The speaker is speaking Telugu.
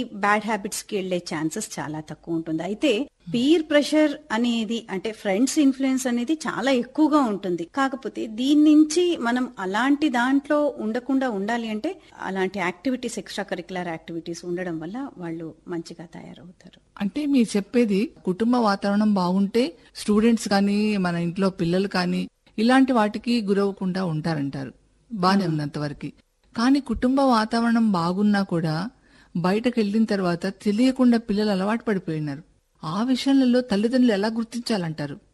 బ్యాడ్ హ్యాబిట్స్ కి వెళ్లే ఛాన్సెస్ చాలా తక్కువ ఉంటుంది అయితే పీర్ ప్రెషర్ అనేది అంటే ఫ్రెండ్స్ ఇన్ఫ్లుయెన్స్ అనేది చాలా ఎక్కువగా ఉంటుంది కాకపోతే దీని నుంచి మనం అలాంటి దాంట్లో ఉండకుండా ఉండాలి అంటే అలాంటి యాక్టివిటీస్ ఎక్స్ట్రా కరికులర్ యాక్టివిటీస్ ఉండడం వల్ల వాళ్ళు మంచిగా తయారవుతారు అంటే మీరు చెప్పేది కుటుంబ వాతావరణం బాగుంటే స్టూడెంట్స్ కానీ మన ఇంట్లో పిల్లలు కానీ ఇలాంటి వాటికి గురవకుండా ఉంటారంటారు బానే ఉన్నంత వరకు కానీ కుటుంబ వాతావరణం బాగున్నా కూడా బయటకు వెళ్ళిన తర్వాత తెలియకుండా పిల్లలు అలవాటు పడిపోయినారు ఆ విషయాలలో తల్లిదండ్రులు ఎలా గుర్తించాలంటారు